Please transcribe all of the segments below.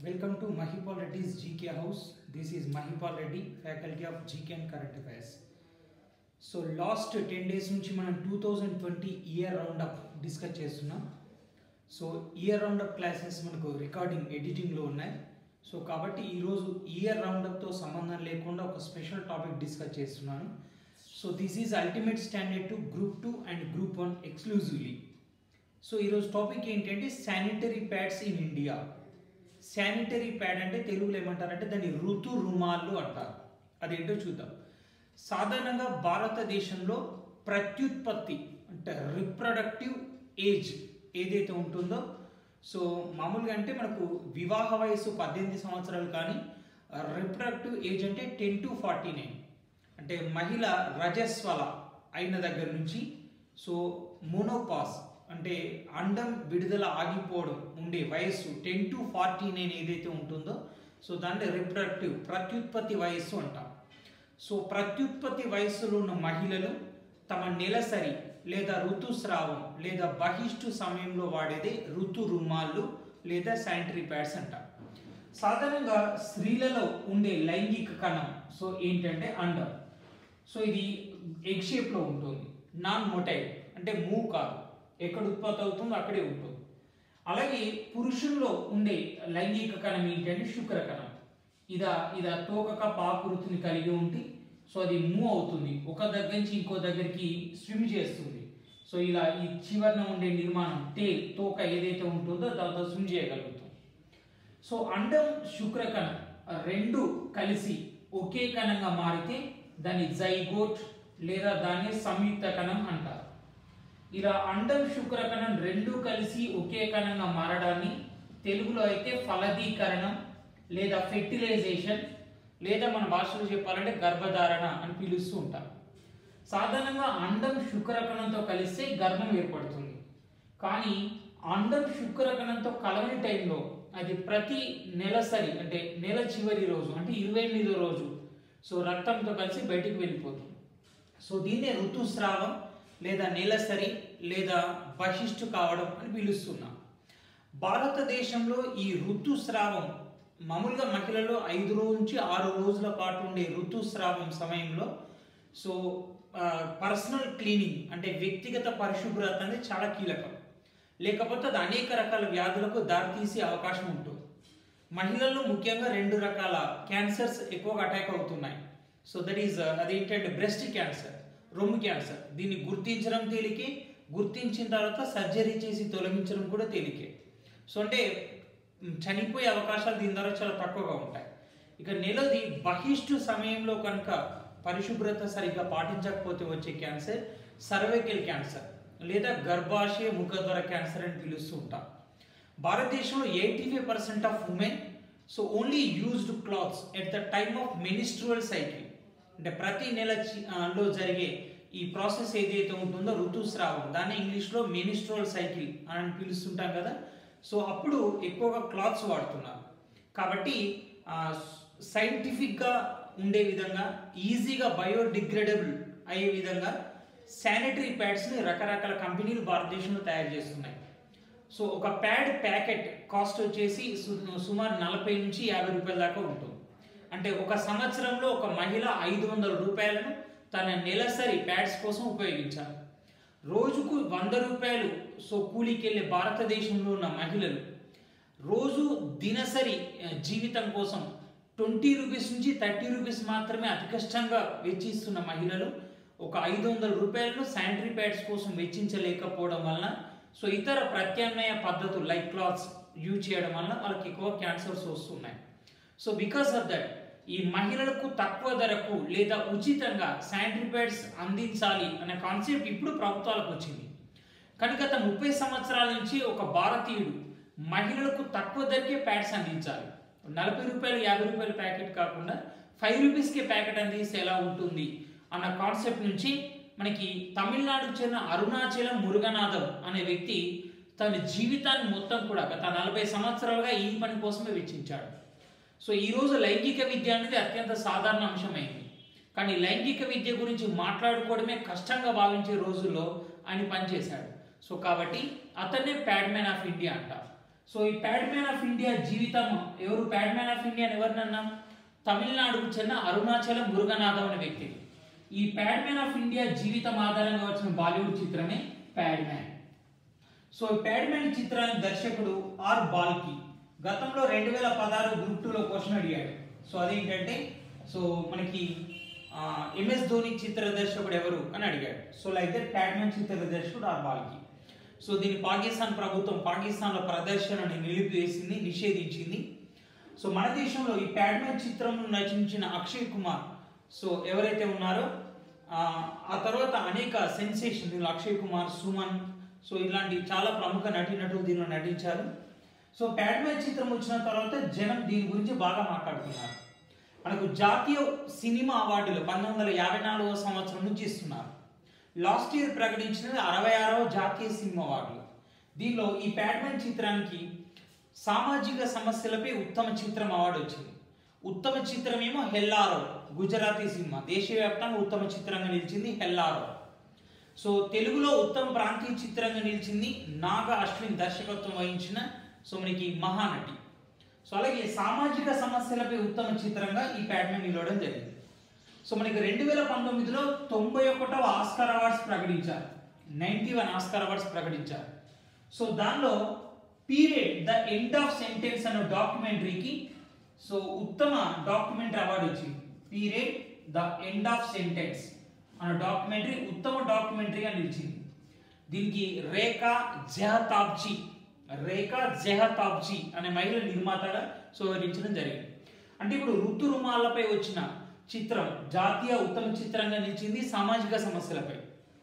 Welcome to Mahipal Reddy's GK House. This is Mahipal Reddy, Faculty of GK and Current Affairs. So last ten days నుంచి మనం two thousand twenty year round up discuss చేస్తున్నాం so year round up classes మనకు recording ఎడిటింగ్లో ఉన్నాయి so కాబట్టి ఈరోజు year round అప్తో సంబంధం లేకుండా ఒక స్పెషల్ టాపిక్ డిస్కస్ చేస్తున్నాను so this is ultimate standard to group two and group one exclusively so ఈరోజు టాపిక్ ఏంటంటే sanitary pads in India sanitary pad అంటే తెలుగులో ఏమంటారంటే దాన్ని ఋతు రుమాలు అంటారు అదేంటో చూద్దాం సాధారణంగా భారతదేశంలో ప్రత్యుత్పత్తి అంటే రిప్రొడక్టివ్ ఏజ్ ఏదైతే ఉంటుందో సో మామూలుగా అంటే మనకు వివాహ వయసు పద్దెనిమిది సంవత్సరాలు కానీ రిప్రొడక్టివ్ ఏజ్ అంటే టెన్ టు ఫార్టీ నైన్ అంటే మహిళ రజస్వల అయిన దగ్గర నుంచి సో మోనోపాస్ అంటే అండం విడుదల ఆగిపోవడం ఉండే వయస్సు టెన్ టు ఫార్టీ నైన్ ఏదైతే ఉంటుందో సో దాన్ని రిప్రొడక్టివ్ ప్రత్యుత్పత్తి వయస్సు అంటాం సో ప్రత్యుత్పత్తి వయస్సులో ఉన్న మహిళలు తమ నెలసరి లేదా ఋతుస్రావం లేదా బహిష్టు సమయంలో వాడేది ఋతు రుమాళ్ళు లేదా శానిటరీ ప్యాడ్స్ అంటారు సాధారణంగా స్త్రీలలో ఉండే లైంగిక కణం సో ఏంటంటే అండం సో ఇది ఎగ్ షేప్లో ఉంటుంది నాన్ మొటైల్ అంటే మూవ్ కాదు ఎక్కడ ఉత్పత్తి అవుతుందో అక్కడే ఉంటుంది అలాగే పురుషుల్లో ఉండే లైంగిక కణం ఏంటంటే శుక్ర కణం ఇదా ఇదా తోకక పాపురుతిని కలిగి ఉండి సో అది మూవ్ అవుతుంది ఒక దగ్గర నుంచి ఇంకో దగ్గరికి స్విమ్ చేస్తుంది సో ఇలా ఈ చివరన ఉండే నిర్మాణం టేల్ తోక ఏదైతే ఉంటుందో దాంతో స్విమ్ చేయగలుగుతుంది సో అండం శుక్ర కణం రెండు కలిసి ఒకే కణంగా మారితే దాన్ని జైగోట్ లేదా దాన్ని సంయుక్త కణం అంటారు ఇలా అండం శుక్ర కణం రెండు కలిసి ఒకే కణంగా మారడాన్ని తెలుగులో అయితే ఫలదీకరణం లేదా ఫెర్టిలైజేషన్ లేదా మన భాషలో చెప్పాలంటే గర్భధారణ అని పిలుస్తూ ఉంటాం సాధారణంగా అండం శుక్రకణంతో కలిస్తే గర్భం ఏర్పడుతుంది కానీ అండం శుక్రకణంతో కలవని టైంలో అది ప్రతి నెలసరి అంటే నెల చివరి రోజు అంటే ఇరవై ఎనిమిదో రోజు సో రక్తంతో కలిసి బయటికి వెళ్ళిపోతుంది సో దీన్నే ఋతుస్రావం లేదా నెలసరి లేదా బహిష్టు కావడం అని పిలుస్తున్నాం భారతదేశంలో ఈ ఋతుస్రావం మామూలుగా మహిళలో ఐదు రోజు నుంచి ఆరు రోజుల పాటు ఉండే ఋతుస్రావం సమయంలో సో పర్సనల్ క్లీనింగ్ అంటే వ్యక్తిగత పరిశుభ్రత అనేది చాలా కీలకం లేకపోతే అది అనేక రకాల వ్యాధులకు దారితీసే అవకాశం ఉంటుంది మహిళల్లో ముఖ్యంగా రెండు రకాల క్యాన్సర్స్ ఎక్కువగా అటాక్ అవుతున్నాయి సో దట్ ఈస్ అదేంటంటే బ్రెస్ట్ క్యాన్సర్ రొమ్ము క్యాన్సర్ దీన్ని గుర్తించడం తేలికే గుర్తించిన తర్వాత సర్జరీ చేసి తొలగించడం కూడా తేలికే సో అంటే చనిపోయే అవకాశాలు దీని ద్వారా చాలా తక్కువగా ఉంటాయి ఇక నెలది బహిష్టు సమయంలో కనుక పరిశుభ్రత సరిగ్గా పాటించకపోతే వచ్చే క్యాన్సర్ సర్వైకల్ క్యాన్సర్ లేదా గర్భాశయ ముఖద్వార క్యాన్సర్ అని పిలుస్తూ ఉంటాం భారతదేశంలో eighty five percent of women so only used clothes at the time of menstrual cycle అంటే ప్రతి నెల లో జరిగే ఈ ప్రాసెస్ ఏదైతే ఉంటుందో ఋతుస్రావం దాన్ని ఇంగ్లీష్లో మెనిస్ట్రువల్ సైకిల్ అని పిలుస్తుంటాం కదా సో అప్పుడు ఎక్కువగా క్లాత్స్ వాడుతున్నారు కాబట్టి సైంటిఫిక్గా ఉండే విధంగా ఈజీగా బయోడిగ్రేడబుల్ అయ్యే విధంగా శానిటరీ ప్యాడ్స్ని రకరకాల కంపెనీలు భారతదేశంలో తయారు చేస్తున్నాయి సో ఒక ప్యాడ్ ప్యాకెట్ కాస్ట్ వచ్చేసి సుమారు నలభై నుంచి యాభై రూపాయల దాకా ఉంటుంది అంటే ఒక సంవత్సరంలో ఒక మహిళ ఐదు వందల రూపాయలను తన నెలసరి ప్యాడ్స్ కోసం ఉపయోగించాలి రోజుకు వంద రూపాయలు సో కూలీకి వెళ్ళే భారతదేశంలో ఉన్న మహిళలు రోజు దినసరి జీవితం కోసం ట్వంటీ రూపీస్ నుంచి థర్టీ రూపీస్ మాత్రమే అతి కష్టంగా వెచ్చిస్తున్న మహిళలు ఒక ఐదు వందల రూపాయలను శానిటరీ ప్యాడ్స్ కోసం వెచ్చించలేకపోవడం వలన సో ఇతర ప్రత్యామ్నాయ పద్ధతులు లైక్ క్లాత్స్ యూజ్ చేయడం వలన వాళ్ళకి ఎక్కువ క్యాన్సర్స్ వస్తున్నాయి సో బికాస్ ఆఫ్ దట్ ఈ మహిళలకు తక్కువ ధరకు లేదా ఉచితంగా శానిటరీ ప్యాడ్స్ అందించాలి అనే కాన్సెప్ట్ ఇప్పుడు ప్రభుత్వాలకు వచ్చింది కానీ గత ముప్పై సంవత్సరాల నుంచి ఒక భారతీయుడు మహిళలకు తక్కువ ధరకే ప్యాడ్స్ అందించాలి నలభై రూపాయలు యాభై రూపాయల ప్యాకెట్ కాకుండా ఫైవ్ రూపీస్కే ప్యాకెట్ అందిస్తే ఎలా ఉంటుంది అన్న కాన్సెప్ట్ నుంచి మనకి తమిళనాడుకు చెందిన అరుణాచలం మురుగనాథం అనే వ్యక్తి తన జీవితాన్ని మొత్తం కూడా గత నలభై సంవత్సరాలుగా ఈ పని కోసమే వెచ్చించాడు సో ఈరోజు లైంగిక విద్య అనేది అత్యంత సాధారణ అంశమైంది కానీ లైంగిక విద్య గురించి మాట్లాడుకోవడమే కష్టంగా భావించే రోజుల్లో ఆయన పనిచేశాడు సో కాబట్టి అతన్నే ప్యాడ్మ్యాన్ ఆఫ్ ఇండియా అంట సో ఈ ప్యాడ్మ్యాన్ ఆఫ్ ఇండియా జీవితం ఎవరు ప్యాడ్మ్యాన్ ఆఫ్ ఇండియా అని ఎవరినన్నా తమిళనాడుకు చెందిన అరుణాచలం మురుగనాథం అనే వ్యక్తి ఈ ప్యాడ్మ్యాన్ ఆఫ్ ఇండియా జీవితం ఆధారంగా వచ్చిన బాలీవుడ్ చిత్రమే ప్యాడ్మ్యాన్ సో ఈ ప్యాడ్మ్యాన్ చిత్రానికి దర్శకుడు ఆర్ బాల్కి గతంలో రెండు వేల పదహారు గ్రూప్ టూలో క్వశ్చన్ అడిగాడు సో అదేంటంటే సో మనకి ఎంఎస్ ధోని చిత్ర దర్శకుడు ఎవరు అని అడిగాడు సో లైక్ దట్ ప్యాడ్మ్యాన్ చిత్ర దర్శకుడు ఆర్ బాల్కి సో దీన్ని పాకిస్తాన్ ప్రభుత్వం పాకిస్తాన్లో ప్రదర్శనని నిలిపివేసింది నిషేధించింది సో మన దేశంలో ఈ ప్యాడ్మ్యాన్ చిత్రంలో నటించిన అక్షయ్ కుమార్ సో ఎవరైతే ఉన్నారో ఆ, ఆ తర్వాత అనేక సెన్సేషన్ దీనిలో అక్షయ్ కుమార్ సుమన్ సో ఇలాంటి చాలా ప్రముఖ నటీనటులు దీనిలో నటించారు సో ప్యాడ్మ్యాన్ చిత్రం వచ్చిన తర్వాత జనం దీని గురించి బాగా మాట్లాడుతున్నారు మనకు జాతీయ సినిమా అవార్డులు పంతొమ్మిది వందల యాభై నాలుగవ సంవత్సరం నుంచి ఇస్తున్నారు లాస్ట్ ఇయర్ ప్రకటించినది అరవై ఆరవ జాతీయ సినిమా అవార్డులు దీనిలో ఈ ప్యాడ్మ్యాన్ చిత్రానికి సామాజిక సమస్యలపై ఉత్తమ చిత్రం అవార్డు వచ్చింది ఉత్తమ చిత్రం ఏమో హెల్లారో గుజరాతీ సినిమా దేశవ్యాప్తంగా ఉత్తమ చిత్రంగా నిలిచింది హెల్లారో సో తెలుగులో ఉత్తమ ప్రాంతీయ చిత్రంగా నిలిచింది నాగ అశ్విన్ దర్శకత్వం వహించిన సో మనకి మహానటి సో అలాగే సామాజిక సమస్యలపై ఉత్తమ చిత్రంగా ఈ ప్యాడ్మెన్ నిలవడం జరిగింది సో మనకి రెండు వేల పంతొమ్మిదిలో తొంభై ఒకటవ ఆస్కార్ అవార్డ్స్ ప్రకటించారు నైన్టీ వన్ ఆస్కార్ అవార్డ్స్ ప్రకటించారు సో దానిలో period the end of sentence అనే డాక్యుమెంటరీకి సో ఉత్తమ డాక్యుమెంటరీ అవార్డు వచ్చింది period the end of sentence అనే డాక్యుమెంటరీ ఉత్తమ డాక్యుమెంటరీగా నిలిచింది దీనికి రేఖా జెహతాబ్జీ రేఖా జెహతాబ్జీ అనే మహిళ నిర్మాతగా సో వివరించడం జరిగింది అంటే ఇప్పుడు ఋతు రుమాలపై వచ్చిన చిత్రం జాతీయ ఉత్తమ చిత్రంగా నిలిచింది సామాజిక సమస్యలపై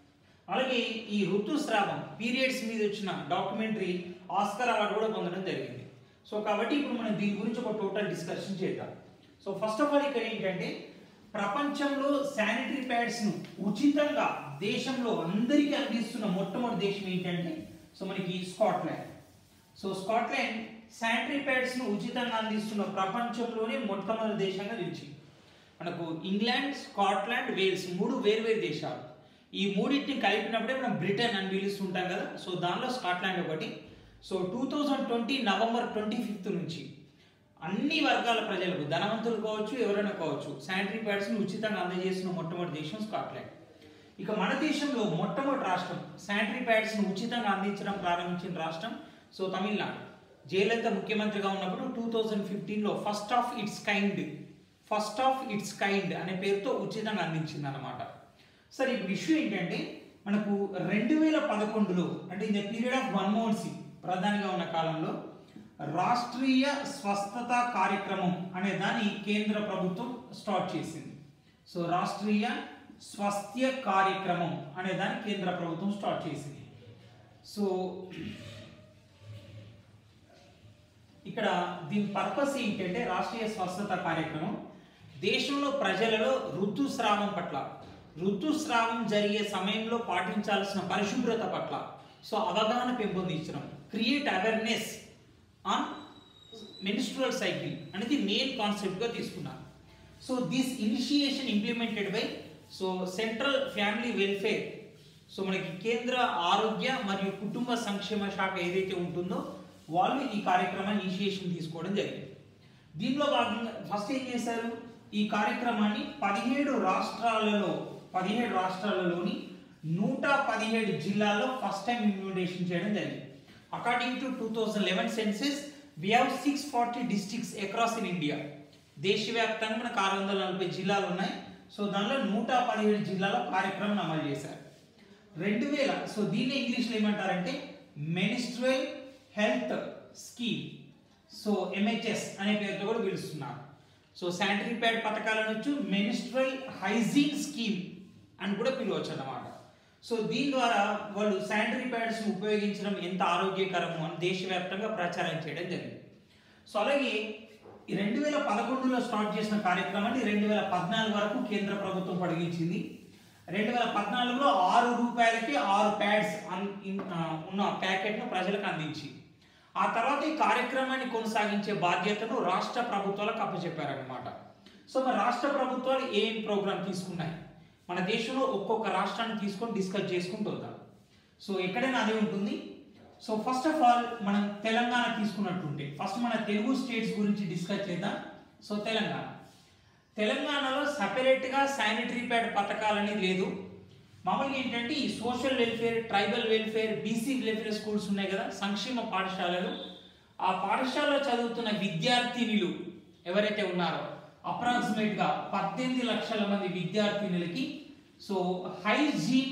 అలాగే ఈ ఋతుస్రావం పీరియడ్స్ మీద వచ్చిన డాక్యుమెంటరీ ఆస్కర్ అవార్డు కూడా పొందడం జరిగింది సో కాబట్టి ఇప్పుడు మనం దీని గురించి ఒక టోటల్ డిస్కషన్ చేద్దాం సో ఫస్ట్ ఆఫ్ ఆల్ ఇక్కడ ఏంటంటే ప్రపంచంలో శానిటరీ ప్యాడ్స్ ను ఉచితంగా దేశంలో అందరికీ అందిస్తున్న మొట్టమొదటి దేశం ఏంటంటే సో మనకి Scotland so Scotland sanitary pads ను ఉచితంగా అందిస్తున్న ప్రపంచంలోనే మొట్టమొదటి దేశంగా నిలిచింది మనకు ఇంగ్లాండ్ స్కాట్లాండ్ వేల్స్ మూడు వేర్వేరు దేశాలు ఈ మూడింటిని కలిపినప్పుడే మనం బ్రిటన్ అని పిలుస్తుంటాం కదా సో దానిలో స్కాట్లాండ్ ఒకటి so two thousand twenty November twenty fifth నుంచి అన్ని వర్గాల ప్రజలకు ధనవంతులు కావచ్చు ఎవరైనా కావచ్చు శానిటరీ ప్యాడ్స్ని ఉచితంగా అందజేస్తున్న మొట్టమొదటి దేశం స్కాట్లాండ్ ఇక మన దేశంలో మొట్టమొదటి రాష్ట్రం శానిటరీ ప్యాడ్స్ని ఉచితంగా అందించడం ప్రారంభించిన రాష్ట్రం సో తమిళనాడు జయలలిత ముఖ్యమంత్రిగా ఉన్నప్పుడు టూ థౌజండ్ ఫిఫ్టీన్లో first of its kind first of its kind అనే పేరుతో ఉచితంగా అందించింది అనమాట సరే ఇప్పుడు ఇష్యూ ఏంటంటే మనకు రెండు వేల పదకొండులో అంటే in the period of Manmohan Singh ప్రధానిగా ఉన్న కాలంలో రాష్ట్రీయ స్వస్థత కార్యక్రమం అనే దాన్ని కేంద్ర ప్రభుత్వం స్టార్ట్ చేసింది సో రాష్ట్రీయ స్వాస్థ్య కార్యక్రమం అనే దాన్ని కేంద్ర ప్రభుత్వం స్టార్ట్ చేసింది సో ఇక్కడ దీని పర్పస్ ఏంటంటే రాష్ట్రీయ స్వస్థత కార్యక్రమం దేశంలో ప్రజలలో ఋతుస్రావం పట్ల ఋతుస్రావం జరిగే సమయంలో పాటించాల్సిన పరిశుభ్రత పట్ల సో అవగాహన పెంపొందించడం create awareness on menstrual cycle అనేది మెయిన్ కాన్సెప్ట్గా తీసుకున్నారు so this initiation implemented by so central family welfare so మనకి కేంద్ర ఆరోగ్య మరియు కుటుంబ సంక్షేమ శాఖ ఏదైతే ఉంటుందో వాళ్ళు ఈ కార్యక్రమాన్ని ఇనిషియేషన్ తీసుకోవడం జరిగింది దీనిలో భాగంగా ఫస్ట్ ఏం చేశారు ఈ కార్యక్రమాన్ని పదిహేడు రాష్ట్రాలలో పదిహేడు రాష్ట్రాలలోని నూట పదిహేడు జిల్లాల్లో ఫస్ట్ టైం ఇంప్లిమెంటేషన్ చేయడం జరిగింది according to two thousand eleven census we have six forty districts across in India దేశవ్యాప్తంగా మనకు ఆరు వందల నలభై జిల్లాలు ఉన్నాయి సో దానిలో నూట పదిహేడు జిల్లాలో కార్యక్రమం అమలు చేశారు రెండు వేల సో దీన్ని ఇంగ్లీష్లో ఏమంటారంటే menstrual health scheme so MHS అనే పేరుతో కూడా పిలుస్తున్నారు సో శానిటరీ ప్యాడ్ పథకాల నుంచి మెనిస్ట్రల్ హైజీన్ స్కీమ్ అని కూడా పిలవచ్చు అన్నమాట సో దీని ద్వారా వాళ్ళు శానిటరీ ప్యాడ్స్ ఉపయోగించడం ఎంత ఆరోగ్యకరము అని దేశవ్యాప్తంగా ప్రచారం చేయడం జరిగింది సో అలాగే ఈ రెండు వేల పదకొండులో స్టార్ట్ చేసిన కార్యక్రమాన్ని రెండు వేల పద్నాలుగు వరకు కేంద్ర ప్రభుత్వం పొడిగించింది రెండు వేల పద్నాలుగులో ఆరు రూపాయలకి ఆరు ప్యాడ్స్ అన్- ఇన్- ఆ, ఉన్న ప్యాకెట్ను ప్రజలకు అందించి ఆ తర్వాత ఈ కార్యక్రమాన్ని కొనసాగించే బాధ్యతను రాష్ట్ర ప్రభుత్వాలకు అప్పచెప్పారనమాట సో మరి రాష్ట్ర ప్రభుత్వాలు ఏం ప్రోగ్రామ్ తీసుకున్నాయి మన దేశంలో ఒక్కొక్క రాష్ట్రాన్ని తీసుకొని డిస్కస్ చేసుకుంటూ వద్దాం సో ఎక్కడైనా అదే ఉంటుంది సో ఫస్ట్ ఆఫ్ ఆల్ మనం తెలంగాణ తీసుకున్నట్టుంటే ఫస్ట్ మన తెలుగు స్టేట్స్ గురించి డిస్కస్ చేద్దాం సో తెలంగాణ తెలంగాణలో సపరేట్గా శానిటరీ ప్యాడ్ పథకాలు అనేది లేదు మామూలుగా ఏంటంటే ఈ social welfare tribal welfare BC welfare schools ఉన్నాయి కదా సంక్షేమ పాఠశాలలు ఆ పాఠశాలలో చదువుతున్న విద్యార్థినులు ఎవరైతే ఉన్నారో అప్రాక్సిమేట్గా పద్దెనిమిది లక్షల మంది విద్యార్థినులకి సో హైజీన్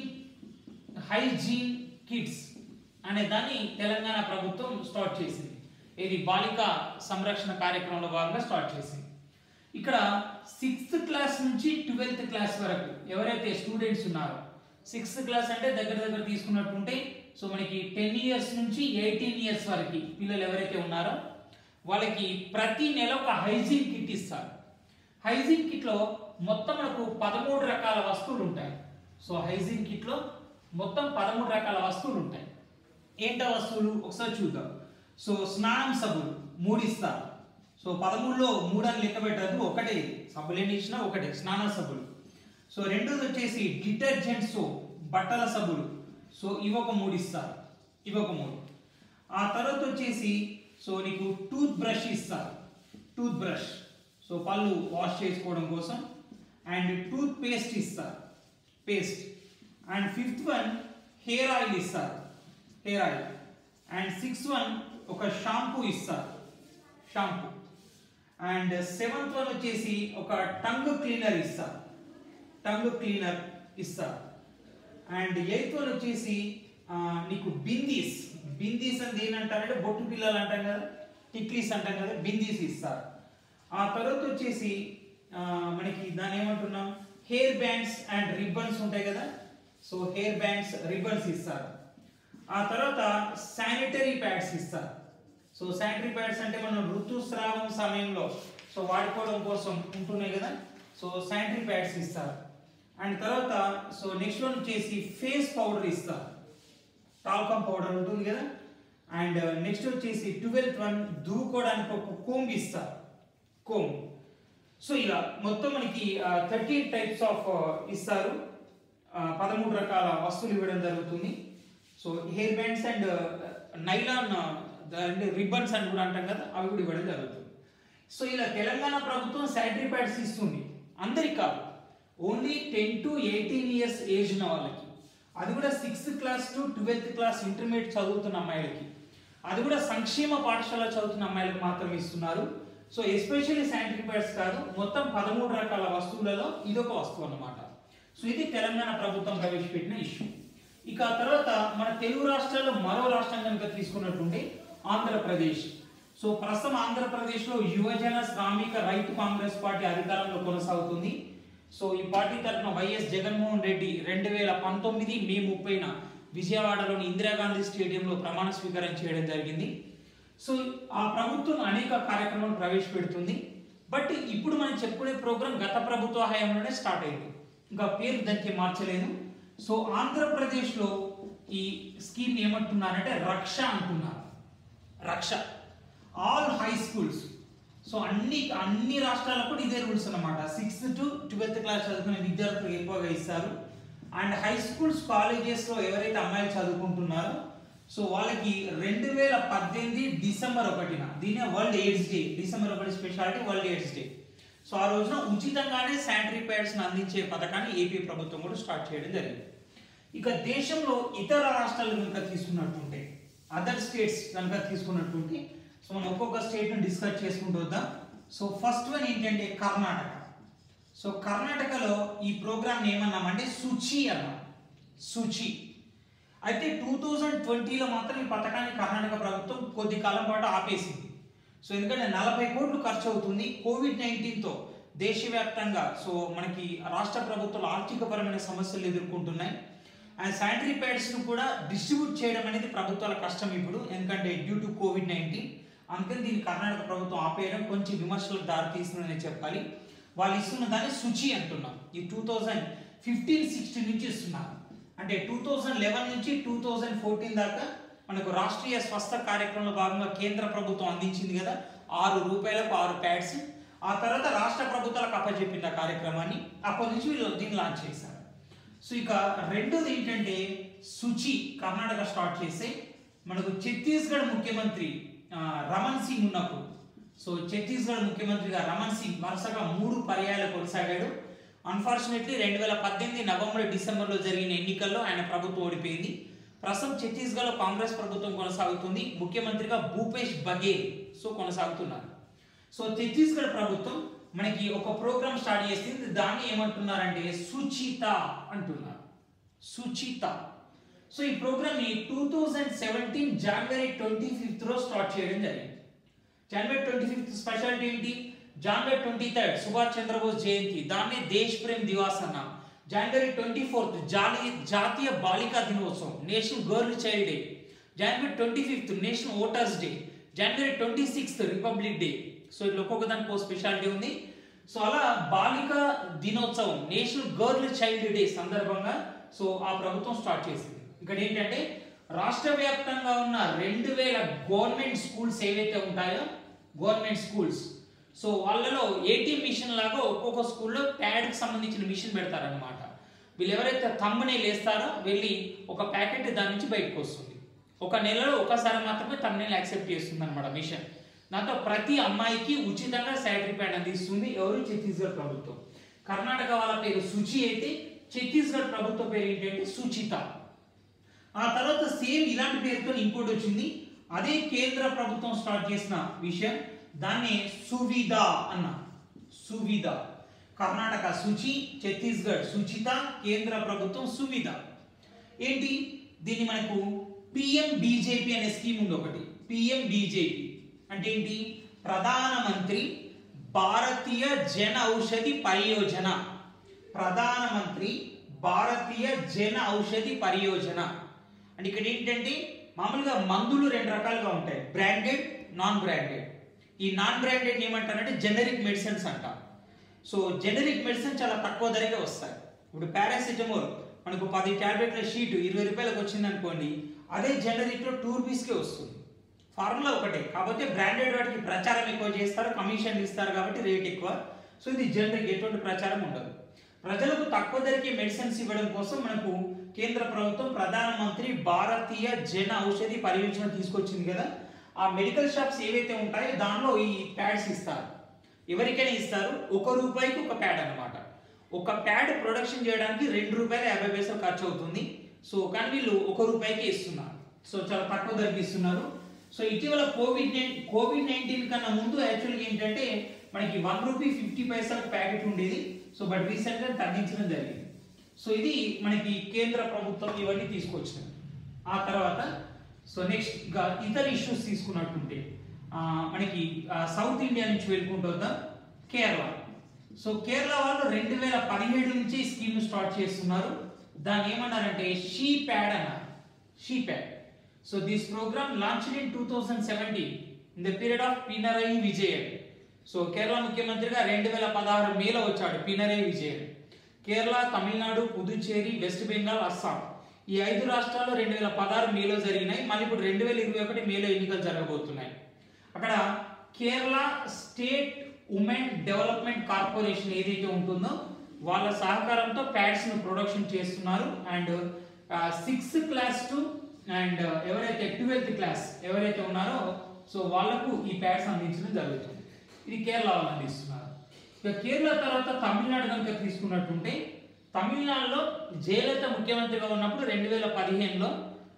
హైజీన్ కిడ్స్ అనే దాన్ని తెలంగాణ ప్రభుత్వం స్టార్ట్ చేసింది ఇది బాలిక సంరక్షణ కార్యక్రమంలో భాగంగా స్టార్ట్ చేసింది ఇక్కడ సిక్స్త్ క్లాస్ నుంచి ట్వెల్త్ క్లాస్ వరకు ఎవరైతే స్టూడెంట్స్ ఉన్నారో సిక్స్త్ క్లాస్ అంటే దగ్గర దగ్గర తీసుకున్నట్టుంటే సో మనకి టెన్ ఇయర్స్ నుంచి ఎయిటీన్ ఇయర్స్ వరకు పిల్లలు ఎవరైతే ఉన్నారో వాళ్ళకి ప్రతి నెల ఒక హైజీన్ కిట్ ఇస్తారు హైజీన్ కిట్లో మొత్తం మనకు పదమూడు రకాల వస్తువులు ఉంటాయి సో హైజీన్ కిట్లో మొత్తం పదమూడు రకాల వస్తువులు ఉంటాయి ఏంటో వస్తువులు ఒకసారి చూద్దాం సో స్నానం సబ్బులు మూడు ఇస్తారు సో పదమూడులో మూడు అని లెక్క పెట్టద్దు ఒకటే సబ్బులు ఎన్ని ఇచ్చినా ఒకటే స్నాన సబ్బులు సో రెండోది వచ్చేసి డిటర్జెంట్ సోప్ బట్టల సబ్బులు సో ఇవి ఒక మూడు ఇస్తారు ఇవి ఒక మూడు ఆ తర్వాత వచ్చేసి సో నీకు టూత్ బ్రష్ ఇస్తారు టూత్ బ్రష్ సో పళ్ళు వాష్ చేసుకోవడం కోసం అండ్ టూత్ పేస్ట్ ఇస్తారు paste and fifth one hair oil ఇస్తారు hair oil and sixth one ఒక షాంపూ ఇస్తారు షాంపూ అండ్ సెవెంత్ వన్ వచ్చేసి ఒక టంగ్ క్లీనర్ ఇస్తారు టంగ్ క్లీనర్ ఇస్తారు అండ్ ఎయిత్ వన్ వచ్చేసి ఆ, నీకు బిందీస్ బిందీస్ అని ఏంటంటారంటే బొట్టు పిల్లలు అంటాం కదా టిక్లీస్ అంటాం కదా బిందీస్ ఇస్తారు ఆ తర్వాత వచ్చేసి ఆ, మనకి దాన్ని ఏమంటున్నాం హెయిర్ బ్యాండ్స్ అండ్ రిబ్బన్స్ ఉంటాయి కదా సో హెయిర్ బ్యాండ్స్ రిబ్బన్స్ ఇస్తారు ఆ తర్వాత శానిటరీ ప్యాడ్స్ ఇస్తారు సో శానిటరీ ప్యాడ్స్ అంటే మనం ఋతుస్రావం సమయంలో సో వాడుకోవడం కోసం ఉంటున్నాయి కదా సో శానిటరీ ప్యాడ్స్ ఇస్తారు అండ్ తర్వాత సో నెక్స్ట్ వన్ వచ్చేసి ఫేస్ పౌడర్ ఇస్తారు టాల్కమ్ పౌడర్ ఉంటుంది కదా అండ్ నెక్స్ట్ వచ్చేసి ట్వెల్త్ వన్ దూకోవడానికి ఒక కోంబ్ ఇస్తారు కోంబ్ సో ఇలా మొత్తం మనకి థర్టీన్ టైప్స్ ఆఫ్ ఇస్తారు ఆ, పదమూడు రకాల వస్తువులు ఇవ్వడం జరుగుతుంది so hair bands and nylon ribbons అని కూడా అంటాం కదా అవి కూడా ఇవ్వడం జరుగుతుంది సో ఇలా తెలంగాణ ప్రభుత్వం శానిటరీ ప్యాడ్స్ ఇస్తుంది అందరికి కాదు only ten to eighteen years age ఉన్న వాళ్ళకి అది కూడా sixth class to twelfth class intermediate చదువుతున్న అమ్మాయిలకి అది కూడా సంక్షేమ పాఠశాల చదువుతున్న అమ్మాయిలకు మాత్రమే ఇస్తున్నారు సో ఎస్పెషల్లీ శానిటరీ ప్యాడ్స్ కాదు మొత్తం పదమూడు రకాల వస్తువులలో ఇదొక వస్తువు అన్నమాట సో ఇది తెలంగాణ ప్రభుత్వం ప్రవేశపెట్టిన ఇష్యూ ఇక ఆ తర్వాత మన తెలుగు రాష్ట్రాల్లో మరో రాష్ట్రం కనుక తీసుకున్నట్టుంటే ఆంధ్రప్రదేశ్ సో ప్రస్తుతం ఆంధ్రప్రదేశ్లో యువజన శ్రామిక రైతు కాంగ్రెస్ పార్టీ అధికారంలో కొనసాగుతుంది సో ఈ పార్టీ తరఫున వైఎస్ జగన్మోహన్ రెడ్డి రెండు వేల పంతొమ్మిది మే ముప్పైన విజయవాడలోని ఇందిరాగాంధీ స్టేడియంలో ప్రమాణ స్వీకారం చేయడం జరిగింది సో ఆ ప్రభుత్వం అనేక కార్యక్రమాలు ప్రవేశపెడుతుంది బట్ ఇప్పుడు మనం చెప్పుకునే ప్రోగ్రాం గత ప్రభుత్వ హయాంలోనే స్టార్ట్ అయింది ఇంకా పేరు దానికి మార్చలేదు సో ఆంధ్రప్రదేశ్లో ఈ స్కీమ్ ఏమంటున్నారంటే రక్ష అంటున్నారు రక్ష ఆల్ హై స్కూల్స్ సో అన్ని అన్ని రాష్ట్రాలకు కూడా ఇదే రూల్స్ అన్నమాట సిక్స్త్ టు ట్వెల్త్ క్లాస్ చదువుకునే విద్యార్థులకు ఎక్కువగా ఇస్తారు అండ్ హై స్కూల్స్ కాలేజెస్లో ఎవరైతే అమ్మాయిలు చదువుకుంటున్నారో సో వాళ్ళకి రెండు వేల పద్దెనిమిది డిసెంబర్ ఒకటిన దీనే వరల్డ్ ఎయిడ్స్ డే డిసెంబర్ ఒకటి speciality world AIDS day so ఆ రోజున ఉచితంగానే శానిటరీ ప్యాడ్స్ని అందించే పథకాన్ని ఏపీ ప్రభుత్వం కూడా స్టార్ట్ చేయడం జరిగింది ఇక దేశంలో ఇతర రాష్ట్రాలు కనుక తీసుకున్నట్టుంటే అదర్ స్టేట్స్ కనుక తీసుకున్నట్టుంటే సో మనం ఒక్కొక్క స్టేట్ని డిస్కస్ చేసుకుంటూ వద్దాం సో ఫస్ట్ వన్ ఏంటంటే కర్ణాటక సో కర్ణాటకలో ఈ ప్రోగ్రామ్ ఏమన్నామంటే సుచి అన్నాం సుచి అయితే టూ థౌజండ్ ట్వంటీలో మాత్రం ఈ పథకాన్ని కర్ణాటక ప్రభుత్వం కొద్ది కాలం పాటు ఆపేసింది సో ఎందుకంటే నలభై కోట్లు ఖర్చు అవుతుంది కోవిడ్ నైన్టీన్తో దేశవ్యాప్తంగా సో మనకి రాష్ట్ర ప్రభుత్వాలు ఆర్థికపరమైన సమస్యలు ఎదుర్కొంటున్నాయి అండ్ శానిటరీ ప్యాడ్స్ను కూడా డిస్ట్రిబ్యూట్ చేయడం అనేది ప్రభుత్వాల కష్టం ఇప్పుడు ఎందుకంటే డ్యూ టు కోవిడ్ నైన్టీన్ అందుకని దీన్ని కర్ణాటక ప్రభుత్వం ఆపేయడం కొంచెం విమర్శలకు దారితీస్తుందని చెప్పాలి వాళ్ళు ఇస్తున్న దాన్ని శుచి అంటున్నాం ఈ టూ థౌజండ్ ఫిఫ్టీన్ సిక్స్టీన్ నుంచి ఇస్తున్నారు అంటే టూ థౌజండ్ లెవెన్ నుంచి టూ థౌజండ్ ఫోర్టీన్ దాకా మనకు రాష్ట్రీయ స్వస్థ కార్యక్రమంలో భాగంగా కేంద్ర ప్రభుత్వం అందించింది కదా ఆరు రూపాయలకు ఆరు ప్యాడ్స్ ఆ తర్వాత రాష్ట్ర ప్రభుత్వాలకు అప్పచెప్పింది ఆ కార్యక్రమాన్ని అప్పటి నుంచి వీళ్ళు దీన్ని లాంచ్ చేశారు సో ఇక రెండోది ఏంటంటే శుచి కర్ణాటక స్టార్ట్ చేస్తే మనకు ఛత్తీస్గఢ్ ముఖ్యమంత్రి ఆ, రమణ్ సింగ్ ఉన్నప్పుడు సో ఛత్తీస్గఢ్ ముఖ్యమంత్రిగా రమణ్ సింగ్ వరుసగా మూడు పర్యాయాలు కొనసాగాడు అన్ఫార్చునేట్లీ రెండు వేల పద్దెనిమిది నవంబర్ డిసెంబర్లో జరిగిన ఎన్నికల్లో ఆయన ప్రభుత్వం ఓడిపోయింది ప్రస్తుతం ఛత్తీస్గఢ్లో కాంగ్రెస్ ప్రభుత్వం కొనసాగుతుంది ముఖ్యమంత్రిగా భూపేష్ బఘేల్ సో కొనసాగుతున్నారు సో ఛత్తీస్గఢ్ ప్రభుత్వం మనకి ఒక ప్రోగ్రామ్ స్టార్ట్ చేసింది దాన్ని ఏమంటున్నారంటే సుచిత అంటున్నారు సుచిత సో ఈ ప్రోగ్రామ్ ని two thousand seventeen January twenty fifth రోజు స్టార్ట్ చేయడం జరిగింది జనవరి ట్వంటీ ఫిఫ్త్ స్పెషాలిటీ ఏంటి January twenty third Subhash Chandra Bose జయంతి దాన్ని దేశ్ ప్రేమ్ దివాస్ అన్నాం జనవరి ట్వంటీ ఫోర్త్ జాతీయ జాతీయ బాలికా దినోత్సవం national girl child day January twenty fifth national voters day January twenty sixth republic day so ఇట్లా ఒక్కొక్క దానికి ఒక స్పెషాలిటీ ఉంది సో అలా బాలికా దినోత్సవం నేషనల్ గర్ల్ చైల్డ్ డే సందర్భంగా సో ఆ ప్రభుత్వం స్టార్ట్ చేసింది ఇక్కడ ఏంటంటే రాష్ట్ర వ్యాప్తంగా ఉన్న రెండు వేల గవర్నమెంట్ స్కూల్స్ ఏవైతే ఉంటాయో గవర్నమెంట్ స్కూల్స్ సో వాళ్ళలో ఏటీఎం మిషన్ లాగా ఒక్కొక్క స్కూల్లో ప్యాడ్కి సంబంధించిన మిషన్ పెడతారనమాట వీళ్ళు ఎవరైతే తమ్మునే లేస్తారో వెళ్ళి ఒక ప్యాకెట్ దాని నుంచి బయటకు వస్తుంది ఒక నెలలో ఒకసారి మాత్రమే తమ్మునే యాక్సెప్ట్ చేస్తుంది అనమాట మిషన్ దాంతో ప్రతి అమ్మాయికి ఉచితంగా శానిటరీ ప్యాడ్ అందిస్తుంది ఎవరు ఛత్తీస్గఢ్ ప్రభుత్వం కర్ణాటక వాళ్ళ పేరు సుచి అయితే ఛత్తీస్గఢ్ ప్రభుత్వ పేరు ఏంటంటే సుచిత ఆ తర్వాత సేమ్ ఇలాంటి పేరుతో ఇంకోటి వచ్చింది అదే కేంద్ర ప్రభుత్వం స్టార్ట్ చేసిన విషయం దాన్ని సువిధ అన్న సువిధ కర్ణాటక సుచి ఛత్తీస్గఢ్ సుచిత కేంద్ర ప్రభుత్వం సువిధ ఏంటి దీన్ని మనకు పిఎం బీజేపీ అనే స్కీమ్ ఉంది ఒకటి పిఎం బీజేపీ అంటే ఏంటి ప్రధానమంత్రి భారతీయ జన ఔషధి పరియోజన ప్రధానమంత్రి భారతీయ జన ఔషధి పరియోజన అంటే ఇక్కడ ఏంటంటే మామూలుగా మందులు రెండు రకాలుగా ఉంటాయి బ్రాండెడ్ నాన్ బ్రాండెడ్ ఈ నాన్ బ్రాండెడ్ ఏమంటారంటే జెనరిక్ మెడిసిన్స్ అంట సో జెనరిక్ మెడిసిన్ చాలా తక్కువ ధరకే వస్తాయి ఇప్పుడు పారాసిటమోల్ మనకు పది టాబ్లెట్ల షీట్ ఇరవై రూపాయలకు వచ్చింది అనుకోండి అదే జెనరిక్లో టూ రూపీస్కే వస్తుంది ఫార్ములా ఒకటే కాకపోతే బ్రాండెడ్ వాటికి ప్రచారం ఎక్కువ చేస్తారు కమిషన్ ఇస్తారు కాబట్టి రేట్ ఎక్కువ సో ఇది జనరిక్ ఎటువంటి ప్రచారం ఉండదు ప్రజలకు తక్కువ ధరకే మెడిసిన్స్ ఇవ్వడం కోసం మనకు కేంద్ర ప్రభుత్వం ప్రధానమంత్రి భారతీయ జన ఔషధి పరియోజన తీసుకొచ్చింది కదా ఆ మెడికల్ షాప్స్ ఏవైతే ఉంటాయో దానిలో ఈ ప్యాడ్స్ ఇస్తారు ఎవరికైనా ఇస్తారు ఒక రూపాయికి ఒక ప్యాడ్ అన్నమాట ఒక ప్యాడ్ ప్రొడక్షన్ చేయడానికి రెండు రూపాయల యాభై పైసలు ఖర్చు అవుతుంది సో కానీ వీళ్ళు ఒక రూపాయికి ఇస్తున్నారు సో చాలా తక్కువ ధరకి ఇస్తున్నారు సో ఇటీవల కోవిడ్ నైన్ కోవిడ్ నైన్టీన్ కన్నా ముందు యాక్చువల్గా ఏంటంటే మనకి వన్ రూపీ ఫిఫ్టీ పైసల ప్యాకెట్ ఉండేది సో బట్ రీసెంట్గా తగ్గించడం జరిగింది సో ఇది మనకి కేంద్ర ప్రభుత్వం ఇవన్నీ తీసుకొచ్చినాయి ఆ తర్వాత సో నెక్స్ట్ ఇంకా ఇతర ఇష్యూస్ తీసుకున్నట్టుంటే ఆ, మనకి ఆ, సౌత్ ఇండియా నుంచి వెళ్ళుకుంటూ వద్దాం కేరళ సో కేరళ వాళ్ళు రెండు వేల పదిహేడు నుంచి ఈ స్కీమ్ స్టార్ట్ చేస్తున్నారు దాన్ని ఏమన్నారంటే షీ ప్యాడ్ అన్నారు she pad so this program launch in two thousand seventeen in the period of Pinarayi Vijayan so Kerala ముఖ్యమంత్రిగా రెండు వేల పదహారు మేలో వచ్చాడు పినరై విజయన్ కేరళ తమిళనాడు పుదుచ్చేరి వెస్ట్ బెంగాల్ అస్సాం ఈ ఐదు రాష్ట్రాల్లో రెండు వేల పదహారు మేలో జరిగినాయి మళ్ళీ ఇప్పుడు రెండు వేల ఇరవై ఒకటి మేలో ఎన్నికలు జరగబోతున్నాయి అక్కడ Kerala state women development corporation ఏదైతే ఉంటుందో వాళ్ళ సహకారంతో ప్యాడ్స్ ను ప్రొడక్షన్ చేస్తున్నారు and sixth class to and ఎవరైతే ట్వెల్త్ క్లాస్ ఎవరైతే ఉన్నారో సో వాళ్ళకు ఈ ప్యాడ్స్ అందించడం జరుగుతుంది ఇది కేరళ వాళ్ళు అందిస్తున్నారు ఇక కేరళ తర్వాత తమిళనాడు కనుక తీసుకున్నట్టుంటే తమిళనాడులో జయలలిత ముఖ్యమంత్రిగా ఉన్నప్పుడు రెండు వేల పదిహేనులో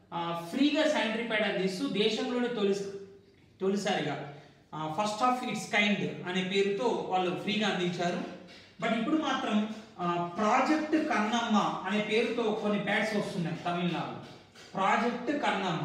ఫ్రీగా శానిటరీ ప్యాడ్ అందిస్తూ దేశంలోనే తొలి తొలిసారిగా ఫస్ట్ ఆఫ్ ఇట్స్ కైండ్ అనే పేరుతో వాళ్ళు ఫ్రీగా అందించారు బట్ ఇప్పుడు మాత్రం ప్రాజెక్ట్ కన్నమ్మ అనే పేరుతో కొన్ని ప్యాడ్స్ వస్తున్నాయి Tamil Nadu project Kannamma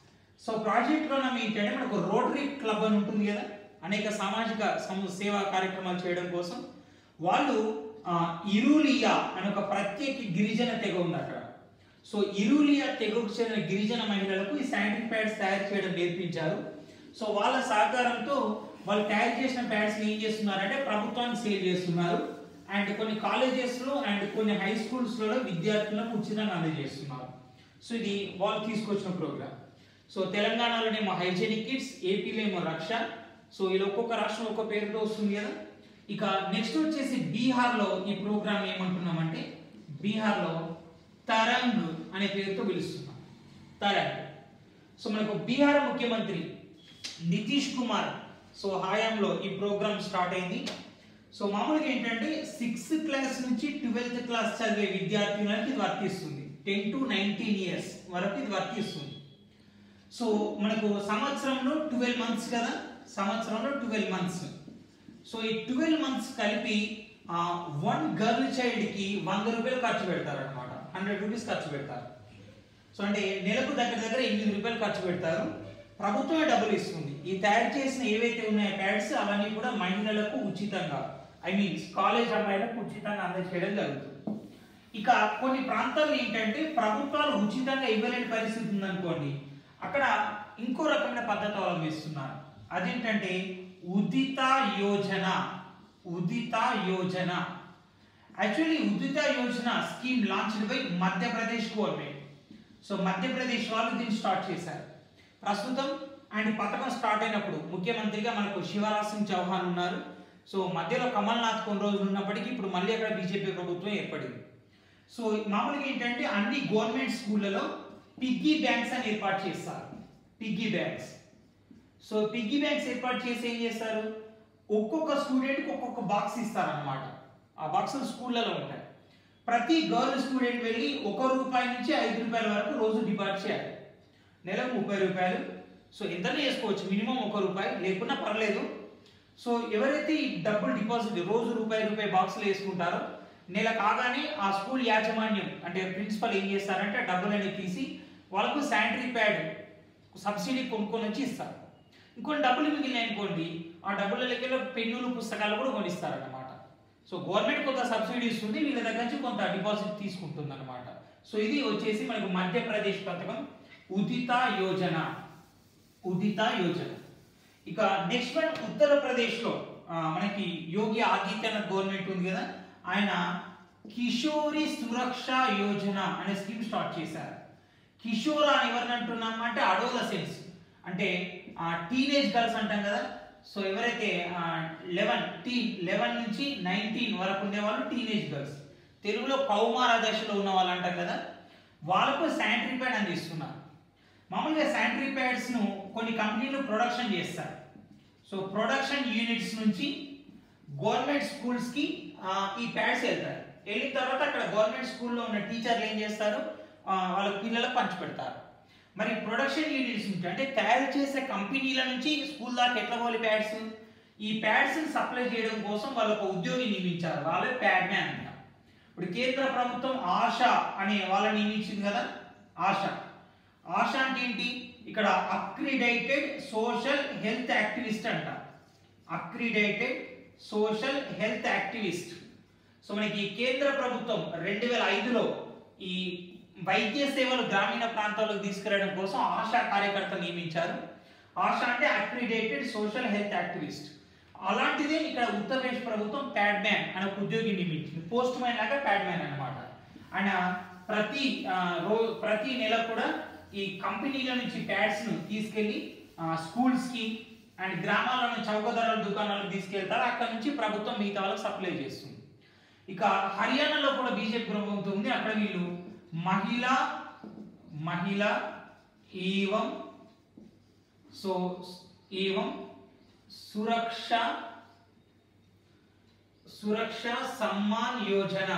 so project Kannamma ఏంటంటే మనకు రోటరీ క్లబ్ అని ఉంటుంది కదా అనేక సామాజిక సమ- సేవా కార్యక్రమాలు చేయడం కోసం వాళ్ళు ఆ, ఇరులియా అనే ఒక ప్రత్యేక గిరిజన తెగ ఉంది అక్కడ సో ఇరులియా తెగకు చెందిన గిరిజన మహిళలకు ఈ శానిటరీ ప్యాడ్స్ తయారు చేయడం నేర్పించారు సో వాళ్ళ సహకారంతో వాళ్ళు తయారు చేసిన ప్యాడ్స్ ఏం చేస్తున్నారంటే ప్రభుత్వానికి సేల్ చేస్తున్నారు అండ్ కొన్ని colleges లో అండ్ కొన్ని హై స్కూల్స్లలో విద్యార్థులకు ఉచితంగా అందజేస్తున్నారు సో ఇది వాళ్ళు తీసుకొచ్చిన ప్రోగ్రామ్ సో తెలంగాణలోనేమో హైజెనిక్ కిడ్స్ ఏపీలో ఏమో రక్ష సో ఇలా ఒక్కొక్క రాష్ట్రం ఒక్కొక్క పేరుతో వస్తుంది కదా ఇక నెక్స్ట్ వచ్చేసి బీహార్లో ఈ ప్రోగ్రామ్ ఏమంటున్నామంటే బీహార్లో తరంగ్ అనే పేరుతో పిలుస్తున్నాం తరంగ్ సో మనకు బీహార్ ముఖ్యమంత్రి నితీష్ కుమార్ సో హయాంలో ఈ ప్రోగ్రామ్ స్టార్ట్ అయింది సో మామూలుగా ఏంటంటే సిక్స్త్ క్లాస్ నుంచి ట్వెల్త్ క్లాస్ చదివే విద్యార్థులకు ఇది వర్తిస్తుంది టెన్ టు నైన్టీన్ ఇయర్స్ వరకు ఇది వర్తిస్తుంది సో మనకు సంవత్సరంలో ట్వెల్వ్ మంత్స్ కదా సంవత్సరంలో ట్వెల్వ్ మంత్స్ సో ఈ ట్వెల్వ్ మంత్స్ కలిపి వన్ గర్ల్ చైల్డ్ కి వంద రూపాయలు ఖర్చు పెడతారు అనమాట హండ్రెడ్ రూపీస్ ఖర్చు పెడతారు సో అంటే నెలకు దగ్గర దగ్గర ఎనిమిది రూపాయలు ఖర్చు పెడతారు ప్రభుత్వమే డబ్బులు ఇస్తుంది ఈ తయారు చేసిన ఏవైతే ఉన్నాయో ప్యాడ్స్ అవన్నీ కూడా మహిళలకు ఉచితంగా ఐ మీన్ కాలేజ్ అమ్మాయిలకు ఉచితంగా అందజేయడం జరుగుతుంది ఇక కొన్ని ప్రాంతాల్లో ఏంటంటే ప్రభుత్వాలు ఉచితంగా ఇవ్వలేని పరిస్థితి ఉందనుకోండి అక్కడ ఇంకో రకమైన పద్ధతి అవలంబిస్తున్నారు అదేంటంటే Udita Yojana Udita Yojana actually Udita Yojana scheme launched by Madhya Pradesh government so Madhya Pradesh వాళ్ళు దీన్ని స్టార్ట్ చేశారు ప్రస్తుతం అండ్ పథకం స్టార్ట్ అయినప్పుడు ముఖ్యమంత్రిగా మనకు శివరాజ్ సింగ్ చౌహాన్ ఉన్నారు సో మధ్యలో కమల్నాథ్ కొన్ని రోజులు ఉన్నప్పటికీ ఇప్పుడు మళ్ళీ అక్కడ బీజేపీ ప్రభుత్వం ఏర్పడింది సో మామూలుగా ఏంటంటే అన్ని గవర్నమెంట్ స్కూళ్ళలో పిగ్గీ బ్యాంక్స్ అని ఏర్పాటు చేస్తారు piggy banks so piggy banks ఏర్పాటు చేసి ఏం చేస్తారు ఒక్కొక్క స్టూడెంట్కి ఒక్కొక్క బాక్స్ ఇస్తారన్నమాట ఆ బాక్సులు స్కూళ్ళలో ఉంటాయి ప్రతి గర్ల్ స్టూడెంట్ వెళ్ళి ఒక రూపాయి నుంచి ఐదు రూపాయల వరకు రోజు డిపాజిట్ చేయాలి నెలకు ముప్పై రూపాయలు సో ఎంతనే వేసుకోవచ్చు మినిమం ఒక రూపాయి లేకున్నా పర్లేదు సో ఎవరైతే ఈ డబ్బులు డిపాజిట్ రోజు రూపాయి రూపాయి బాక్సులు వేసుకుంటారో నెల కాగానే ఆ స్కూల్ యాజమాన్యం అంటే ప్రిన్సిపల్ ఏం చేస్తారంటే ఆ డబ్బులన్నీ తీసి వాళ్ళకు శానిటరీ ప్యాడ్ సబ్సిడీ కొనుక్కొని వచ్చి ఇస్తారు ఇంకొన్ని డబ్బులు మిగిలినాయి అనుకోండి ఆ డబ్బులకి పెన్నులు పుస్తకాలు కూడా కొనిస్తారన్నమాట సో గవర్నమెంట్ కొంత సబ్సిడీ ఇస్తుంది వీళ్ళ దగ్గర నుంచి కొంత డిపాజిట్ తీసుకుంటుంది అనమాట సో ఇది వచ్చేసి మనకు మధ్యప్రదేశ్ పథకం ఉదిత యోజన ఉదిత యోజన ఇక నెక్స్ట్ వన్ ఉత్తరప్రదేశ్ లో ఆ, మనకి యోగి ఆదిత్యనాథ్ గవర్నమెంట్ ఉంది కదా ఆయన కిషోరి సురక్ష యోజన అనే స్కీమ్ స్టార్ట్ చేశారు కిషోర్ అని ఎవరిని అంటున్నాం అంటే అడోలసెన్స్ అంటే టీనేజ్ గర్ల్స్ అంటాం కదా సో ఎవరైతే లెవెన్ టీ లెవెన్ నుంచి నైన్టీన్ వరకు ఉండే వాళ్ళు టీనేజ్ గర్ల్స్ తెలుగులో కౌమార దశలో ఉన్న వాళ్ళు అంటాం కదా వాళ్ళకు శానిటరీ ప్యాడ్ అందిస్తున్నారు మామూలుగా శానిటరీ ప్యాడ్స్ ను కొన్ని కంపెనీలు ప్రొడక్షన్ చేస్తారు సో ప్రొడక్షన్ యూనిట్స్ నుంచి గవర్నమెంట్ స్కూల్స్ కి ఆ, ఈ ప్యాడ్స్ వెళ్తాయి వెళ్ళిన తర్వాత అక్కడ గవర్నమెంట్ స్కూల్లో ఉన్న టీచర్లు ఏం చేస్తారు ఆ, వాళ్ళ పిల్లలకు పంచిపెడతారు మరి ప్రొడక్షన్ యూనిట్స్ నుంచి అంటే తయారు చేసే కంపెనీల నుంచి స్కూల్ దాకా ఎట్లా పోవాలి ప్యాడ్స్ ఈ ప్యాడ్స్ సప్లై చేయడం కోసం వాళ్ళు ఒక ఉద్యోగి నియమించారు వాళ్ళే ప్యాడ్ మ్యాన్ అంట ఇప్పుడు కేంద్ర ప్రభుత్వం ఆశ అనే వాళ్ళని నియమించింది కదా ఆశ ఆశ అంటే ఏంటి ఇక్కడ అక్రిడైటెడ్ సోషల్ హెల్త్ యాక్టివిస్ట్ అంట accredited social health activist so మనకి కేంద్ర ప్రభుత్వం రెండు వేల ఐదులో ఈ వైద్య సేవలు గ్రామీణ ప్రాంతాలకు తీసుకురావడం కోసం ఆశా కార్యకర్త నియమించారు ఆశా అంటే అక్రిడేటెడ్ సోషల్ హెల్త్ యాక్టివిస్ట్ అలాంటిదే ఇక్కడ ఉత్తరప్రదేశ్ ప్రభుత్వం ప్యాడ్ మ్యాన్ అనే ఒక ఉద్యోగి నియమించింది పోస్ట్ మ్యాన్ లాగా ప్యాడ్ మ్యాన్ అనమాట ఆయన ప్రతి ఆ, రో ప్రతి నెల కూడా ఈ కంపెనీల నుంచి ప్యాడ్స్ ను తీసుకెళ్లి స్కూల్స్ కి అండ్ గ్రామాలను చౌకధరల దుకాణాలకు తీసుకెళ్తారు అక్కడ నుంచి ప్రభుత్వం మిగతా వాళ్ళకి సప్లై చేస్తుంది ఇక హర్యానాలో కూడా బీజేపీ ప్రభుత్వం ఉంది అక్కడ వీళ్ళు మహిళ మహిళ ఏవం సో ఏవం సురక్ష సురక్ష సమ్మాన్ యోజన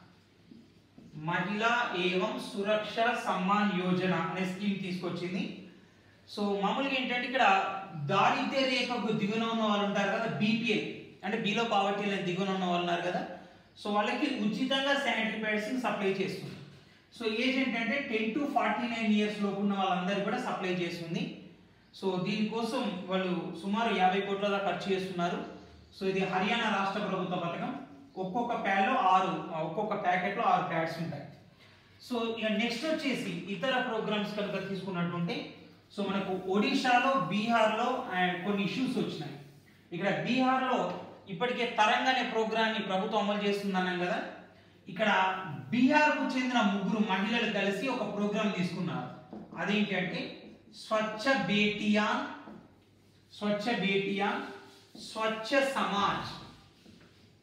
మహిళా ఏవం సురక్ష సమ్మాన్ యోజన అనే స్కీమ్ తీసుకొచ్చింది సో మామూలుగా ఏంటంటే ఇక్కడ దారిద్ర్య రేఖకు దిగున ఉన్న వాళ్ళు ఉంటారు కదా బీపీఎల్ అంటే బిలో పావర్టీ లైన్ దిగున ఉన్న వాళ్ళు ఉన్నారు కదా సో వాళ్ళకి ఉచితంగా శానిటరీ ప్యాడ్స్ సప్లై చేస్తుంది సో ఏజ్ ఏంటంటే ten to forty nine years లోపు ఉన్న వాళ్ళందరికీ కూడా సప్లై చేస్తుంది సో దీనికోసం వాళ్ళు సుమారు యాభై కోట్ల దాకా ఖర్చు చేస్తున్నారు సో ఇది హర్యానా రాష్ట్ర ప్రభుత్వ పథకం ఒక్కొక్క ప్యాడ్లో ఆరు ఒక్కొక్క ప్యాకెట్లో ఆరు ప్యాడ్స్ ఉంటాయి సో ఇక నెక్స్ట్ వచ్చేసి ఇతర ప్రోగ్రామ్స్ కనుక తీసుకున్నట్టుంటే సో మనకు ఒడిశాలో బీహార్లో అండ్ కొన్ని ఇష్యూస్ వచ్చినాయి ఇక్కడ బీహార్లో ఇప్పటికే తరంగ్ అనే ప్రోగ్రాన్ని ప్రభుత్వం అమలు చేస్తుందన్నాం కదా ఇక్కడ బీహార్కు చెందిన ముగ్గురు మహిళలు కలిసి ఒక ప్రోగ్రాం తీసుకున్నారు అదేంటంటే స్వచ్ఛ బేటియాన్ స్వచ్ఛ బేటియాన్ స్వచ్ఛ సమాజ్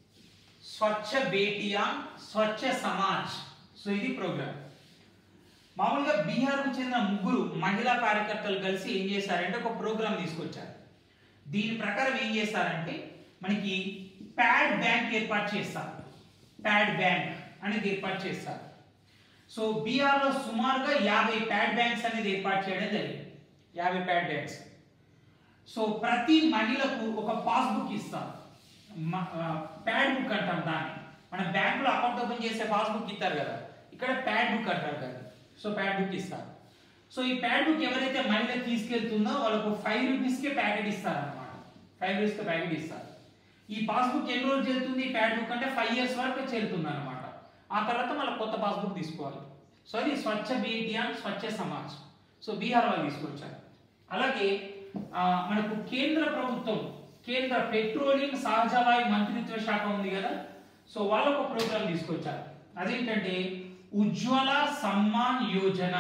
స్వచ్ఛ బేటియాన్ స్వచ్ఛ సమాజ్ సో ఇది ప్రోగ్రామ్ మామూలుగా బీహార్కు చెందిన ముగ్గురు మహిళా కార్యకర్తలు కలిసి ఏం చేశారంటే ఒక ప్రోగ్రామ్ తీసుకొచ్చారు దీని ప్రకారం ఏం చేస్తారంటే మనకి ప్యాడ్ బ్యాంక్ ఏర్పాటు చేస్తారు ప్యాడ్ బ్యాంక్ అనేది ఏర్పాటు చేస్తారు సో బీహార్లో సుమారుగా యాభై ప్యాడ్ బ్యాంక్స్ అనేది ఏర్పాటు చేయడం జరిగింది యాభై ప్యాడ్ బ్యాంక్స్ సో ప్రతి మహిళకు ఒక పాస్బుక్ ఇస్తారు మ- ఆ, ప్యాడ్ బుక్ అంటాం దాన్ని మన బ్యాంకులో అకౌంట్ ఓపెన్ చేసే పాస్బుక్ ఇస్తారు కదా ఇక్కడ ప్యాడ్ బుక్ అంటారు కదా సో ప్యాడ్ బుక్ ఇస్తారు సో ఈ ప్యాడ్ బుక్ ఎవరైతే మహిళ తీసుకెళ్తుందో వాళ్ళకు ఫైవ్ రూపీస్కే ప్యాకెట్ ఇస్తారు అనమాట ఫైవ్ రూపీస్కి ప్యాకెట్ ఇస్తారు ఈ పాస్బుక్ ఎన్ని రోజులు చెల్లుతుంది ఈ ప్యాడ్ బుక్ అంటే ఫైవ్ ఇయర్స్ వరకు చెల్లుతుంది అనమాట ఆ తర్వాత మళ్ళీ కొత్త పాస్బుక్ తీసుకోవాలి సో అది స్వచ్ఛ బేటియాన్ స్వచ్ఛ సమాజ్ సో బీహార్ వాళ్ళు తీసుకొచ్చారు అలాగే ఆ, మనకు కేంద్ర ప్రభుత్వం కేంద్ర పెట్రోలియం సహజవాయు మంత్రిత్వ శాఖ ఉంది కదా సో వాళ్ళు ఒక ప్రోగ్రామ్ తీసుకొచ్చారు అదేంటంటే ఉజ్వల సమ్మాన్ యోజన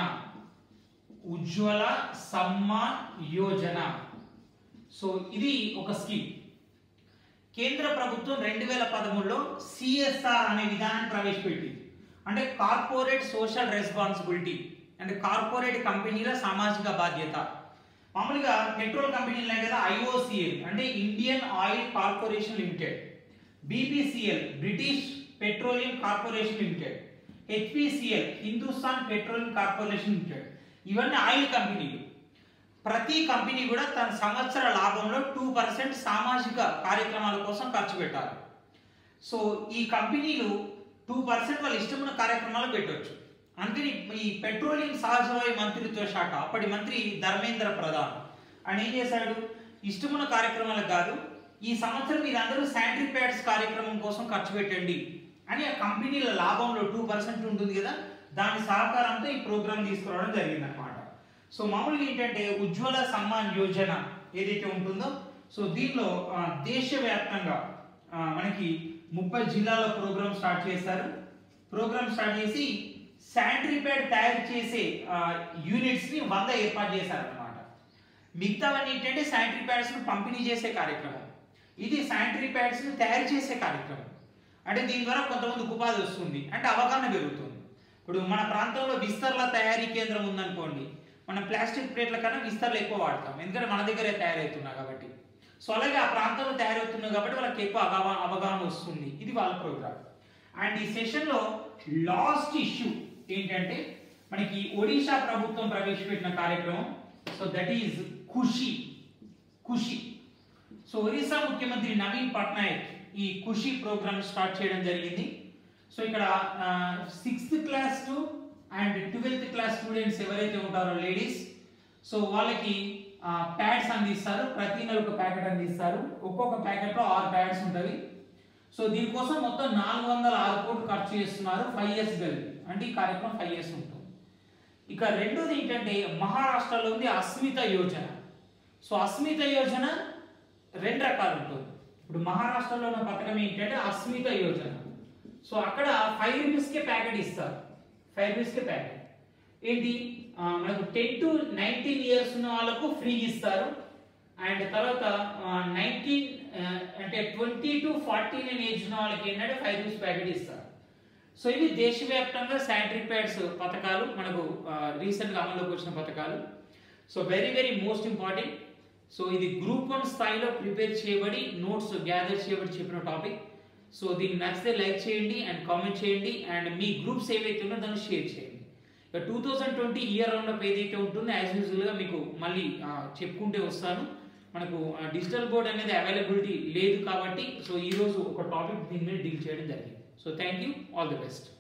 ఉజ్వల సమ్మాన్ యోజన సో ఇది ఒక స్కీమ్ కేంద్ర ప్రభుత్వం రెండు వేల పదమూడులో సిఎస్ఆర్ అనే విధానాన్ని ప్రవేశపెట్టింది అంటే కార్పొరేట్ సోషల్ రెస్పాన్సిబిలిటీ అంటే కార్పొరేట్ కంపెనీల సామాజిక బాధ్యత మామూలుగా పెట్రోల్ కంపెనీలు ఉన్నాయి కదా ఐఓసిఎల్ అంటే Indian oil corporation limited BPCL British petroleum corporation limited HPCL Hindustan petroleum corporation limited ఇవన్నీ ఆయిల్ కంపెనీలు ప్రతి కంపెనీ కూడా తన సంవత్సర లాభంలో టూ పర్సెంట్ సామాజిక కార్యక్రమాల కోసం ఖర్చు పెట్టాలి సో ఈ కంపెనీలు టూ పర్సెంట్ వాళ్ళ ఇష్టమైన కార్యక్రమాలు పెట్టవచ్చు అందుకని ఈ పెట్రోలియం సహజవాయు మంత్రిత్వ శాఖ అప్పటి మంత్రి ధర్మేంద్ర ప్రధాన్ ఆయన ఏం చేశాడు ఇష్టమున్న కార్యక్రమాలకు కాదు ఈ సంవత్సరం మీరందరూ శానిటరీ ప్యాడ్స్ కార్యక్రమం కోసం ఖర్చు పెట్టండి అని ఆ కంపెనీల లాభంలో టూ పర్సెంట్ ఉంటుంది కదా దాని సహకారంతో ఈ ప్రోగ్రామ్ తీసుకురావడం జరిగింది అనమాట సో మామూలుగా ఏంటంటే ఉజ్వల సమ్మాన్ యోజన ఏదైతే ఉంటుందో సో దీనిలో ఆ, దేశవ్యాప్తంగా ఆ, మనకి ముప్పై జిల్లాల ప్రోగ్రామ్ స్టార్ట్ చేశారు ప్రోగ్రామ్ స్టార్ట్ చేసి శానిటరీ ప్యాడ్ తయారు చేసే యూనిట్స్ ని వంద ఏర్పాటు చేశారు అనమాట మిగతావన్నీ ఏంటంటే శానిటరీ ప్యాడ్స్ ను పంపిణీ చేసే కార్యక్రమం ఇది శానిటరీ ప్యాడ్స్ ని తయారు చేసే కార్యక్రమం అంటే దీని ద్వారా కొంతమందికి ఉపాధి వస్తుంది అంటే అవగాహన పెరుగుతుంది ఇప్పుడు మన ప్రాంతంలో విస్తర్ల తయారీ కేంద్రం ఉందనుకోండి మనం ప్లాస్టిక్ ప్లేట్ల కన్నా విస్తర్లు ఎక్కువ వాడతాం ఎందుకంటే మన దగ్గరే తయారవుతున్నా కాబట్టి సో అలాగే ఆ ప్రాంతంలో తయారవుతున్నాయి కాబట్టి వాళ్ళకి ఎక్కువ అవగాహన అవగాహన వస్తుంది ఇది వాళ్ళ ప్రోగ్రామ్ అండ్ ఈ సెషన్లో లాస్ట్ ఇష్యూ ఏంటంటే మనకి ఒడిశా ప్రభుత్వం ప్రవేశపెట్టిన కార్యక్రమం so that is Khushi Khushi so Orissa ముఖ్యమంత్రి నవీన్ పట్నాయక్ ఈ ఖుషి ప్రోగ్రామ్ స్టార్ట్ చేయడం జరిగింది సో ఇక్కడ sixth class to and twelfth class students ఎవరైతే ఉంటారో లేడీస్ సో వాళ్ళకి ప్యాడ్స్ అందిస్తారు ప్రతి నెల ఒక ప్యాకెట్ అందిస్తారు ఒక్కొక్క ప్యాకెట్లో ఆరు ప్యాడ్స్ ఉంటుంది సో దీనికోసం మొత్తం నాలుగు వందల ఆరు కోట్లు ఖర్చు చేస్తున్నారు ఫైవ్ ఇయర్స్ కలిపి అంటే ఈ కార్యక్రమం ఫైవ్ ఇయర్స్ ఉంటుంది ఇక రెండోది ఏంటంటే మహారాష్ట్రలో ఉంది అస్మిత యోజన సో అస్మిత యోజన రెండు రకాలు ఉంటుంది ఇప్పుడు మహారాష్ట్రలో ఉన్న పథకం ఏంటంటే అస్మిత యోజన సో అక్కడ ఫైవ్ రూపీస్కే ప్యాకెట్ ఇస్తారు ఫైవ్ రూపీస్కే ప్యాకెట్ ఏంటి ఆ, మనకు టెన్ టు నైన్టీన్ ఇయర్స్ ఉన్న వాళ్ళకు ఫ్రీ ఇస్తారు అండ్ తర్వాత నైన్టీన్ అంటే twenty to forty nine age ఉన్న వాళ్ళకి ఏంటంటే ఫైవ్ రూపీస్ ప్యాకెట్ ఇస్తారు సో ఇవి దేశవ్యాప్తంగా శానిటరీ ప్యాడ్స్ పథకాలు మనకు రీసెంట్గా అమల్లోకి వచ్చిన పథకాలు so very very most important so ఇది గ్రూప్ వన్ స్థాయిలో ప్రిపేర్ చేయబడి నోట్స్ గ్యాదర్ చేయబడి చెప్పిన టాపిక్ సో దీన్ని నచ్చితే లైక్ చేయండి అండ్ కామెంట్ చేయండి అండ్ మీ గ్రూప్స్ ఏవైతే ఉన్నాయో దాన్ని షేర్ చేయండి ఇక two thousand twenty year round ఏదైతే ఉంటుందో యాజ్ యూజువల్గా మీకు మళ్ళీ ఆ, చెప్పుకుంటే వస్తాను మనకు డిజిటల్ బోర్డ్ అనేది అవైలబిలిటీ లేదు కాబట్టి సో ఈరోజు ఒక టాపిక్ దీని మీద డీల్ చేయడం జరిగింది so thank you all the best